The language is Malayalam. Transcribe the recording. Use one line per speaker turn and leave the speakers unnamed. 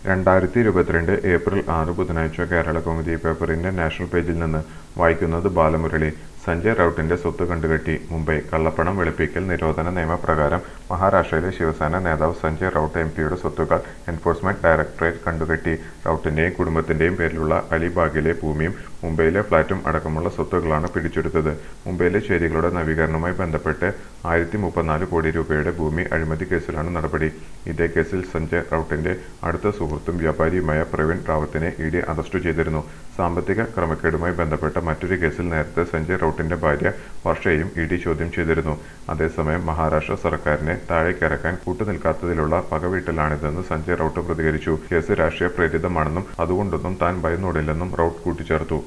രണ്ടായിരത്തി ഇരുപത്തിരണ്ട് ഏപ്രിൽ ആറ് ബുധനാഴ്ച കേരള കൗമുദി പേപ്പറിന്റെ നാഷണൽ പേജിൽ നിന്ന് വായിക്കുന്നത് ബാലമുരളി സഞ്ജയ് റൌട്ടിന്റെ സ്വത്ത് കണ്ടുകെട്ടി മുംബൈ കള്ളപ്പണം വെളുപ്പിക്കൽ നിരോധന നിയമപ്രകാരം മഹാരാഷ്ട്രയിലെ ശിവസേന നേതാവ് സഞ്ജയ് റൌട്ട് എം പിയുടെ സ്വത്തുക്കൾ എൻഫോഴ്സ്മെന്റ് ഡയറക്ടറേറ്റ് കണ്ടുകെട്ടി റൌട്ടിന്റെയും കുടുംബത്തിന്റെയും പേരിലുള്ള അലിബാഗിലെ ഭൂമിയും മുംബൈയിലെ ഫ്ളാറ്റും അടക്കമുള്ള സ്വത്തുക്കളാണ് പിടിച്ചെടുത്തത് മുംബൈയിലെ ചേരികളുടെ നവീകരണവുമായി ബന്ധപ്പെട്ട് ആയിരത്തി മുപ്പത്തിനാല് കോടി രൂപയുടെ ഭൂമി അഴിമതി കേസിലാണ് നടപടി ഇതേ കേസിൽ സഞ്ജയ് റൌട്ടിന്റെ അടുത്ത സുഹൃത്തും വ്യാപാരിയുമായ പ്രവീൺ റാവത്തിനെ ഇ ഡി അറസ്റ്റ് ചെയ്തിരുന്നു സാമ്പത്തിക ക്രമക്കേടുമായി ബന്ധപ്പെട്ട മറ്റൊരു കേസിൽ നേരത്തെ സഞ്ജയ് റൌട്ടിന്റെ ഭാര്യ വർഷയെയും ഇ ഡി ചോദ്യം ചെയ്തിരുന്നു അതേസമയം മഹാരാഷ്ട്ര സർക്കാരിനെ താഴേക്കിറക്കാൻ കൂട്ടുനിൽക്കാത്തതിലുള്ള പകവീട്ടലാണിതെന്ന് സഞ്ജയ് റൌട്ട് പ്രതികരിച്ചു കേസ് രാഷ്ട്രീയ പ്രേരിതമാണെന്നും അതുകൊണ്ടൊന്നും താൻ ഭയന്നോടില്ലെന്നും റൌട്ട് കൂട്ടിച്ചേർത്തു